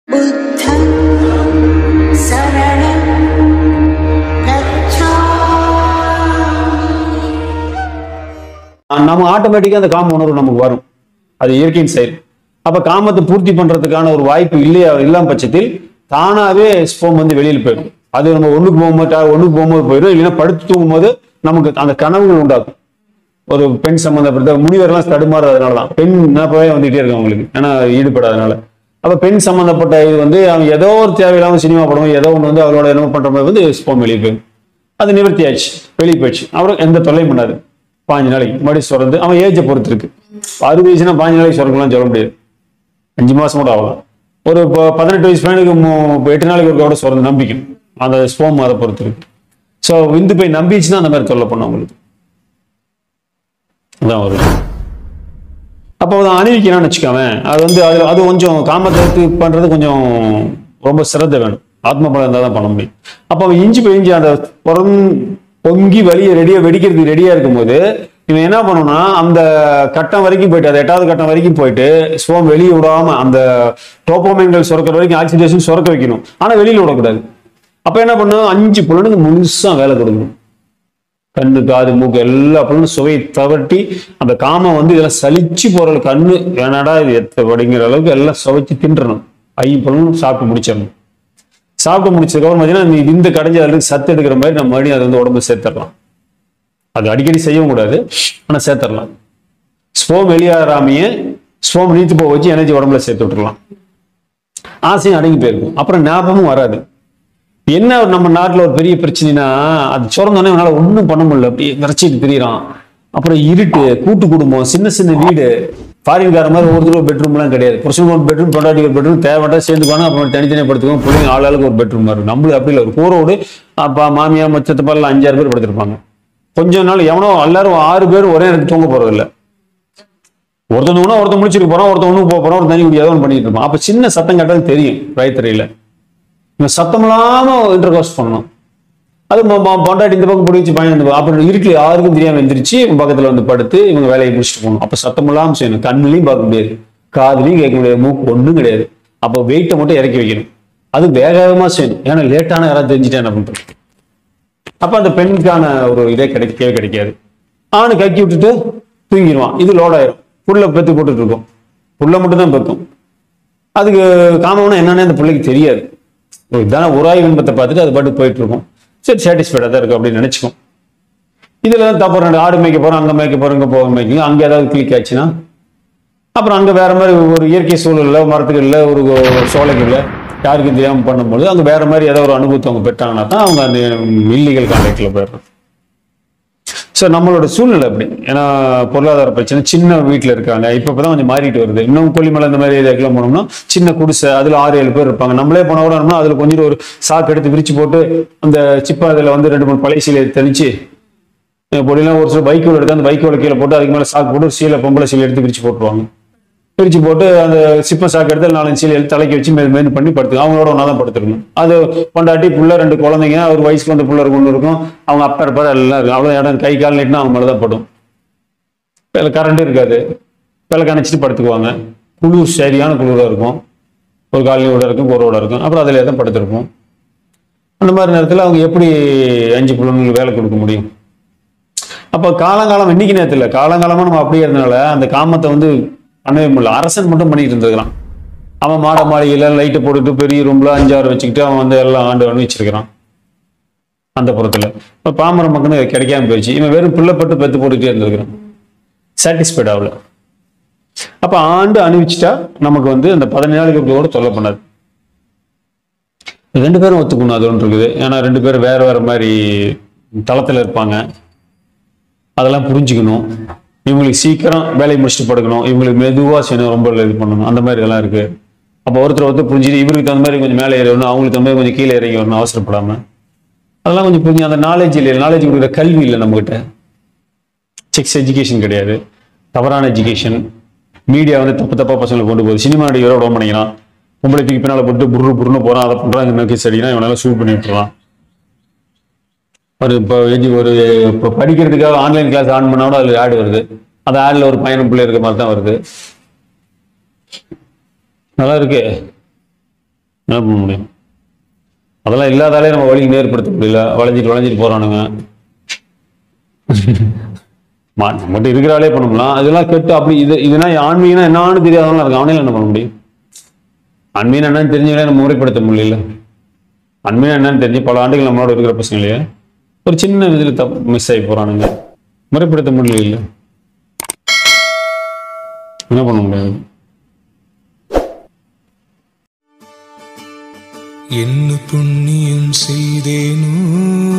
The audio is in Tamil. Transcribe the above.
बुद्धं शरणं गच्छामि நம்ம ஆட்டோமேட்டிக்கா அந்த காம உணர்வு நமக்கு வரும் அது இயற்கையின் செயல் அப்ப காமத்தை பூர்த்தி பண்றதுக்கான ஒரு வாய்ப்பு இல்லையா இல்லாம பட்சத்தில் தானாவே ஸ்போம் வந்து வெளியில போயிடும் அது நம்ம ஒண்ணுக்கு போகும்போது ஒண்ணுக்கு போகும்போது போயிடும் இல்லைன்னா படுத்து தூங்கும் போது நமக்கு அந்த கனவுகள் உண்டாக்கும் ஒரு பெண் சம்பந்தப்பட்ட முனிவர்லாம் தடுமாறதுனாலதான் பெண் நினப்பவே வந்துகிட்டே இருக்கு அவங்களுக்கு ஏன்னா ஈடுபடாதனால அப்ப பெண் சம்பந்தப்பட்ட இது வந்து அவங்க ஏதோ ஒரு தேவையில்லாம சினிமா படம் ஏதோ ஒன்று வந்து அவரோட என்ன பண்ற மாதிரி வந்து ஸ்போம் வெளியே போயிடும் அது நிவர்த்தி ஆயிடுச்சு வெளியே போயிடுச்சு அப்புறம் எந்த தொல்லையும் பண்ணாது பாஞ்சு நாளைக்கு மறுபடியும் சுரந்து அவன் ஏஜை பொறுத்து இருக்கு அறுபது வயசுனா பாஞ்சு நாளைக்கு சுரக்கலாம் சொல்ல முடியாது அஞ்சு மாசம் கூட ஆகலாம் ஒரு ப- பதினெட்டு வயசு பையனுக்கு மு- எட்டு நாளைக்கு ஒரு கூட சுரந்து நம்பிக்கும் அந்த ஸ்போம் அதை பொறுத்து இருக்கு ஸோ விந்து போய் நம்பிச்சுன்னா அந்த மாதிரி தொல்லை பண்ணும் உங்களுக்கு அதான் வரும் அப்போ அதை அணிவிக்கிறான்னு வச்சுக்கோவேன் அது வந்து அது அது கொஞ்சம் காமத்தை பண்றது கொஞ்சம் ரொம்ப சிரத்தை வேணும் ஆத்ம பலம் இருந்தால் தான் பண்ண முடியும் அப்போ அவன் இஞ்சி போய் இஞ்சி அந்த புறம் பொங்கி வலிய ரெடியா வெடிக்கிறதுக்கு ரெடியா இருக்கும்போது இவன் என்ன பண்ணணும்னா அந்த கட்டம் வரைக்கும் போயிட்டு அது எட்டாவது கட்டம் வரைக்கும் போயிட்டு ஸ்போம் வெளியே விடாம அந்த டோப்போமைன்கள் சுரக்கிற வரைக்கும் ஆக்சிடேஷன் சுரக்க வைக்கணும் ஆனா வெளியில விடக்கூடாது அப்ப என்ன பண்ணும் அஞ்சு புலனுக்கு முழுசா வேலை கொடுக்கணும் கண்ணு காது மூக்கு எல்லா பலனும் சுவையை தவட்டி அந்த காமம் வந்து இதெல்லாம் சலிச்சு போற அளவுக்கு கண்ணு வேணாடா இது எத்த படிங்கிற அளவுக்கு எல்லாம் சுவைச்சு தின்றணும் ஐ பலனும் சாப்பிட்டு முடிச்சிடணும் சாப்பிட்டு முடிச்சதுக்கப்புறம் பார்த்தீங்கன்னா நீ இந்த கடைஞ்சி அதுக்கு சத்து எடுக்கிற மாதிரி நம்ம மறுபடியும் அதை வந்து உடம்பு சேர்த்துடலாம் அது அடிக்கடி செய்யவும் கூடாது ஆனா சேர்த்துடலாம் ஸ்போம் வெளியேறாமையே ஸ்போம் நீத்து போக வச்சு எனர்ஜி உடம்புல சேர்த்து விட்டுறலாம் ஆசையும் அடங்கி போயிருக்கும் அப்புறம் ஞாபகமும் வராது என்ன ஒரு நம்ம நாட்டுல ஒரு பெரிய பிரச்சனைனா அது சுரந்தோடனே அவனால ஒண்ணும் பண்ண முடியல அப்படியே விரைச்சிட்டு திரியறான் அப்புறம் இருட்டு கூட்டு குடும்பம் சின்ன சின்ன வீடு ஃபாரின்கார மாதிரி ஒருத்தர் பெட்ரூம்லாம் கிடையாது புருஷனுக்கு ஒரு பெட்ரூம் பொண்டாட்டி ஒரு பெட்ரூம் தேவைட்டா சேர்ந்துக்குவாங்க அப்புறம் தனித்தனியாக படுத்துக்குவோம் பிள்ளைங்க ஆளாளுக்கு ஒரு பெட்ரூம் இருக்கும் நம்மளுக்கு அப்படி இல்லை ஒரு கூரோடு அப்பா மாமியா மச்சத்தை எல்லாம் அஞ்சாறு பேர் படுத்திருப்பாங்க கொஞ்ச நாள் எவனோ எல்லாரும் ஆறு பேர் ஒரே இடத்துக்கு தூங்க போறது இல்ல ஒருத்தன் ஒண்ணு ஒருத்தன் முடிச்சிட்டு போறான் ஒருத்தன் ஒண்ணு போக போறான் ஒரு தனி குடி ஏதோ ஒன்று பண்ணிட்டு இருப்பான் அப்ப சின்ன சத்தம் கேட்டாலும் தெரியும் ராயத்திரையில இவன் சத்தம் இல்லாம இன்டர்காஸ்ட் பண்ணணும் அது ம- ம- பொண்டாட்டி இந்த பக்கம் பிடிச்சி பையன் இந்த பக்கம். அப்புறம் இருட்டில் யாருக்கும் தெரியாம எந்திரிச்சு இவன் பக்கத்துல வந்து படுத்து இவங்க வேலையை முடிச்சுட்டு போகணும் அப்ப சத்தம் இல்லாம செய்யணும் கண்ணுலையும் பார்க்க முடியாது காதுலையும் கேட்க முடியாது மூக்கு ஒண்ணும் கிடையாது அப்போ வெயிட்டை மட்டும் இறக்கி வைக்கணும் அது வேக வேகமா செய்யணும் ஏன்னா லேட்டான யாராவது தெரிஞ்சுட்டா என்ன பண்றது அப்ப அந்த பெண்ணுக்கான ஒரு இதே கிடைக்கவே கிடைக்காது ஆணு கக்கி விட்டுட்டு தூங்கிடுவான் இது லோட் ஆயிரும் புல்ல பெத்து போட்டுட்டு இருக்கும் புல்ல மட்டும் தான் பெத்தும் அதுக்கு காமம்னா என்னன்னு அந்த பிள்ளைக்கு தெரியாது ஓ, இதான உராய் இன்பத்தை பார்த்துட்டு அது பாட்டு போயிட்டு இருக்கும் சரி சாட்டிஸ்ஃபைடாக தான் இருக்கும் அப்படின்னு நினைச்சுக்கும் இதுல தான் தப்பு ரெண்டு ஆடு மேய்க்க போறோம் அங்க மேய்க்க போறோம் இங்க போக மேய்க்கங்க அங்க ஏதாவது கிளிக் ஆச்சுன்னா அப்புறம் அங்க வேற மாதிரி ஒரு இயற்கை சூழல்ல மரத்துக்கள்ல ஒரு சோலைகள்ல யாருக்கும் தெரியாம பண்ணும்போது அங்க வேற மாதிரி ஏதோ ஒரு அனுபவத்தை அவங்க பெற்றாங்கன்னா தான் அவங்க அந்த இல்லீகல் கான்டாக்ட்ல போயிடுறாங்க ஸோ நம்மளோட சூழ்நிலை அப்படி ஏன்னா பொருளாதார பிரச்சனை சின்ன வீட்டில் இருக்காங்க இப்போ தான் கொஞ்சம் மாறிட்டு வருது இன்னும் கொல்லிமலை இந்த மாதிரி ஏரியாக்கெல்லாம் போனோம்னா சின்ன குடிசை அதில் ஆறு ஏழு பேர் இருப்பாங்க நம்மளே போன கூட நம்ம அதில் கொஞ்சம் ஒரு சாக்கு எடுத்து விரிச்சு போட்டு அந்த சிப்பா அதில் வந்து ரெண்டு மூணு பழைய சீலை தெளிச்சு பொடியெல்லாம் ஒரு சில பைக் எடுத்து அந்த பைக்கோட கீழே போட்டு அதுக்கு மேலே சாக்கு போட்டு ஒரு சீலை பொம்பளை சீலை எடுத்து விரிச்சு போட்டுருவாங்க பிரிச்சு போட்டு அந்த சிப்ப சாக்கு எடுத்து நாலஞ்சு சீலை எடுத்து தலைக்கு வச்சு மேல் மேல் பண்ணி படுத்து அவங்களோட ஒன்றா தான் படுத்துருக்கணும் அது பொண்டாட்டி புள்ள ரெண்டு குழந்தைங்க ஒரு வயசுக்கு வந்த புள்ள ஒன்று இருக்கும் அவங்க அப்பா இருப்பார் எல்லாம் இருக்கும் அவ்வளோ இடம் கை கால் நீட்டினா அவங்க மேலே தான் படும் இப்போ கரண்ட் இருக்காது விளக்கு அணைச்சிட்டு படுத்துக்குவாங்க குளிர் சரியான குளிராக இருக்கும் ஒரு காலனியோட இருக்கும் கூரோட இருக்கும் அப்புறம் அதிலே தான் படுத்திருப்போம் அந்த மாதிரி நேரத்தில் அவங்க எப்படி அஞ்சு பிள்ளைங்களுக்கு வேலை கொடுக்க முடியும் அப்போ காலங்காலம் இன்னைக்கு நேரத்தில் இல்லை காலங்காலமா நம்ம அப்படியே இருந்தனால அந்த காமத்தை வந்து பண்ணவே முடியல அரசன் மட்டும் பண்ணிட்டு இருந்திருக்கிறான் அவன் மாட மாளிகையில லைட்டை போட்டுட்டு பெரிய ரூம்ல அஞ்சாறு வச்சுக்கிட்டு அவன் வந்து எல்லாம் ஆண்டு அனுபவிச்சிருக்கிறான் அந்த புறத்துல இப்ப பாமர மக்களும் இது கிடைக்காம போயிடுச்சு இவன் வெறும் பிள்ளைப்பட்டு பெத்து போட்டுட்டே இருந்திருக்கிறான் சாட்டிஸ்ஃபைட் ஆகல அப்ப ஆண்டு அனுபவிச்சுட்டா நமக்கு வந்து அந்த பதினேழு நாளுக்கு கூட தொல்லை பண்ணாது ரெண்டு பேரும் ஒத்துக்கணும் அது ஒன்று இருக்குது ஏன்னா ரெண்டு பேரும் வேற வேற மாதிரி தளத்துல இருப்பாங்க அதெல்லாம் புரிஞ்சுக்கணும் இவங்களுக்கு சீக்கிரம் வேலையை முடிச்சுட்டு படுக்கணும் இவங்களுக்கு மெதுவா செய்யணும் ரொம்ப இது பண்ணணும் அந்த மாதிரி இதெல்லாம் இருக்கு அப்போ ஒருத்தர் ஒருத்தர் புரிஞ்சுட்டு இவருக்கு தகுந்த மாதிரி கொஞ்சம் மேலே ஏறி வரணும் அவங்களுக்கு தகுந்த மாதிரி கொஞ்சம் கீழே இறங்கி வரணும் அவசரப்படாம அதெல்லாம் கொஞ்சம் புரிஞ்சு அந்த நாலேஜ் இல்லை நாலேஜ் கொடுக்குற கல்வி இல்லை நம்மகிட்ட செக்ஸ் எஜுகேஷன் கிடையாது தவறான எஜுகேஷன் மீடியா வந்து தப்பு தப்பா பசங்களை கொண்டு போகுது சினிமா நடிகரோட விட பண்ணிக்கிறான் பொம்பளை தூக்கி பின்னால போட்டு புரு புருன்னு போறான் அதை பண்றான் இந்த நோக்கி சரினா இவனால ஷூட் பண்ணி விட்டுறான் ஒரு இப்போ எஜு ஒரு இப்போ படிக்கிறதுக்காக ஆன்லைன் கிளாஸ் ஆன் பண்ணா கூட அதில் ஆடு வருது அந்த ஆடில் ஒரு பையனும் பிள்ளை இருக்க மாதிரி தான் வருது நல்லா இருக்கு என்ன பண்ண முடியும் அதெல்லாம் இல்லாதாலே நம்ம வழிக்கு நேர்படுத்த முடியல வளைஞ்சிட்டு வளைஞ்சிட்டு போறானுங்க மா நம்மகிட்ட இருக்கிறாலே பண்ணலாம் அதெல்லாம் கெட்டு அப்படி இது இதுனா ஆன்மீகம்னா என்னன்னு தெரியாதவங்க இருக்கு அவனால என்ன பண்ண முடியும் ஆன்மீகம் என்னன்னு தெரிஞ்சவங்களே நம்ம முறைப்படுத்த முடியல ஆன்மீகம் என்னன்னு தெரிஞ்சு பல ஆண்டுகள் நம்மளோட இருக்கிற பசங்களையே ஒரு சின்ன இதில் தப்பு மிஸ் ஆகி போறானுங்க முறைப்படுத்த முடியல என்ன பண்ண முடியாது என்ன புண்ணியம் செய்தேனோ